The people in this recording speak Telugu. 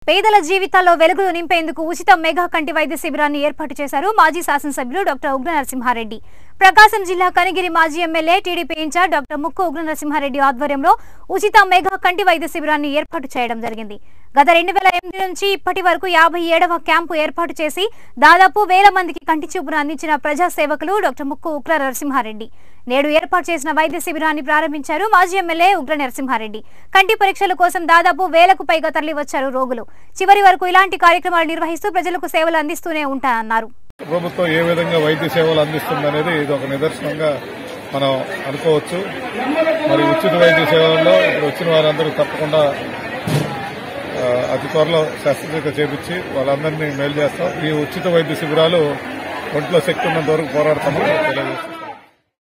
పేదల జీవితాల్లో వెలుగులు నింపేందుకు ఉచిత మెగా కంటి వైద్య శిబిరాన్ని ఏర్పాటు చేశారు మాజీ శాసనసభ్యులు డాక్టర్ ఉగ్ర నరసింహారెడ్డి ప్రకాశం జిల్లా కనిగిరి మాజీ ఎమ్మెల్యే టీడీపీ ఇన్ఛార్జ్ డాక్టర్ ముక్కు ఉగ్ర నరసింహారెడ్డి ఆధ్వర్యంలో ఉచిత మెగా కంటి వైద్య శిబిరాన్ని ఏర్పాటు చేయడం జరిగింది గత రెండు వేల ఎనిమిది నుంచి ఇప్పటి వరకు యాభై ఏడవ క్యాంపు ఏర్పాటు చేసి దాదాపు వేల మందికి కంటి చూపును అందించిన ప్రజా సేవకులు డాక్టర్ ముక్కు ఉగ్ర నరసింహారెడ్డి నేడు ఏర్పాటు చేసిన వైద్య శిబిరాన్ని ప్రారంభించారు మాజీ ఎమ్మెల్యే ఉగ్ర నరసింహారెడ్డి కంటి పరీక్షల కోసం దాదాపు వేలకు పైగా తరలివచ్చారు రోగులు చివరి వరకు ఇలాంటి కార్యక్రమాలు నిర్వహిస్తూ ప్రజలకు సేవలు అందిస్తూనే ఉంటానన్నారు ప్రభుత్వం ఏ విధంగా వైద్య సేవలు అందిస్తుంది అనేది ఇది ఒక నిదర్శనంగా మనం అనుకోవచ్చు మరి ఉచిత వైద్య సేవల్లో ఇప్పుడు వచ్చిన వారందరూ తప్పకుండా ఆ, అతి త్వరలో శస్త్రచికిత్స చేపించి వాళ్ళందరినీ మేలు చేస్తాం ఈ ఉచిత వైద్య శిబిరాలు ఒంట్లో శక్తి ఉన్నంత వరకు పోరాడతాము తెలియజేస్తాం